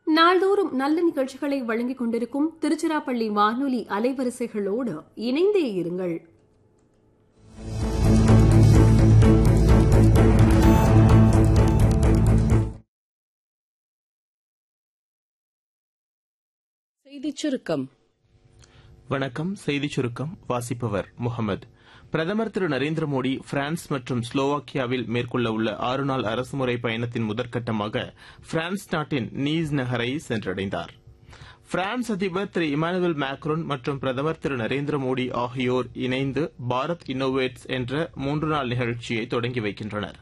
நாள்தோறும் நல்ல நிகழ்ச்சிகளை வழங்கிக் கொண்டிருக்கும் திருச்சிராப்பள்ளி வானொலி அலைவரிசைகளோடு இணைந்தே இருங்கள் செய்திச் சுருக்கம் வணக்கம் செய்திச் சுருக்கம் வாசிப்பவர் முகமது பிரதமர் திரு நரேந்திர மோடி பிரான்ஸ் மற்றும் ஸ்லோவாக்கியாவில் மேற்கொள்ளவுள்ள ஆறு நாள் அரசுமுறை பயணத்தின் முதற்கட்டமாக பிரான்ஸ் நாட்டின் நீஸ் நகரை சென்றடைந்தார் பிரான்ஸ் அதிபர் திரு இமானுவேல் மேக்ரோன் மற்றும் பிரதமர் திரு நரேந்திர மோடி ஆகியோர் இணைந்து பாரத் இன்னோவேட்ஸ் என்ற மூன்று நாள் நிகழ்ச்சியை தொடங்கி வைக்கின்றனர்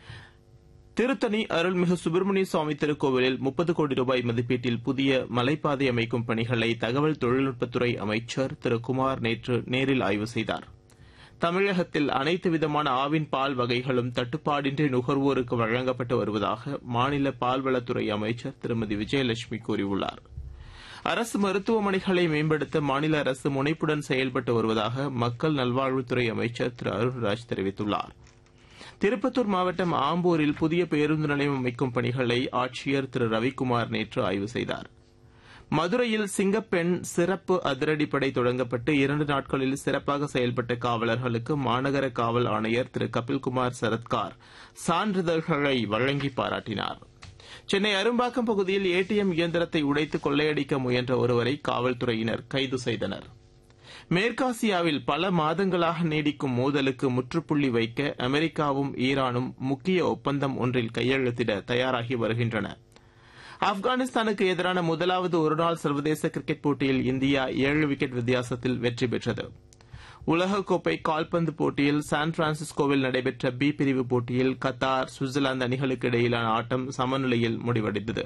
திருத்தணி அருள்மிகு சுப்பிரமணிய சுவாமி திருக்கோவிலில் முப்பது கோடி ரூபாய் மதிப்பீட்டில் புதிய மலைப்பாதை அமைக்கும் பணிகளை தகவல் தொழில்நுட்பத்துறை அமைச்சர் திரு குமார் நேற்று நேரில் ஆய்வு செய்தார் தமிழகத்தில் அனைத்து விதமான ஆவின் பால் வகைகளும் தட்டுப்பாடின்றி நுகர்வோருக்கு வழங்கப்பட்டு வருவதாக மாநில பால்வளத்துறை அமைச்சர் திருமதி விஜயலட்சுமி கூறியுள்ளார் அரசு மருத்துவமனைகளை மேம்படுத்த மாநில அரசு முனைப்புடன் செயல்பட்டு வருவதாக மக்கள் நல்வாழ்வுத்துறை அமைச்சர் திரு அருண்ராஜ் தெரிவித்துள்ளார் திருப்பத்தூர் மாவட்டம் ஆம்பூரில் புதிய பேருந்து நிலையம் அமைக்கும் பணிகளை ஆட்சியர் திரு ரவிக்குமார் நேற்று ஆய்வு செய்தார் மதுரையில் சிங்கப்பெண் சிறப்பு அதிரடிப்படை தொடங்கப்பட்டு இரண்டு நாட்களில் சிறப்பாக செயல்பட்ட காவலர்களுக்கு மாநகர காவல் ஆணையர் திரு கபில்குமார் சரத்கார் சான்றிதழ்களை வழங்கி பாராட்டினார் சென்னை அரும்பாக்கம் பகுதியில் ஏடிஎம் இயந்திரத்தை உடைத்து கொள்ளையடிக்க முயன்ற ஒருவரை காவல்துறையினர் கைது செய்தனர் மேற்காசியாவில் பல மாதங்களாக நீடிக்கும் மோதலுக்கு முற்றுப்புள்ளி வைக்க அமெரிக்காவும் ஈரானும் முக்கிய ஒப்பந்தம் ஒன்றில் கையெழுத்திட தயாராகி வருகின்றன ஆப்கானிஸ்தானுக்கு எதிரான முதலாவது ஒருநாள் சர்வதேச கிரிக்கெட் போட்டியில் இந்தியா ஏழு விக்கெட் வித்தியாசத்தில் வெற்றி பெற்றது உலகக்கோப்பை கால்பந்து போட்டியில் சான் பிரான்சிஸ்கோவில் நடைபெற்ற பி பிரிவு போட்டியில் கத்தார் சுவிட்சர்லாந்து அணிகளுக்கு இடையிலான ஆட்டம் சமநிலையில் முடிவடைந்தது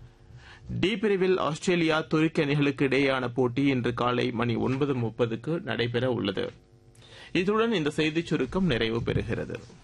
டி பிரிவில் ஆஸ்திரேலியா துருக்கி அணிகளுக்கு இடையேயான போட்டி இன்று காலை மணி ஒன்பது முப்பதுக்கு நடைபெற உள்ளது இத்துடன் இந்த செய்திச் சுருக்கம் நிறைவு பெறுகிறது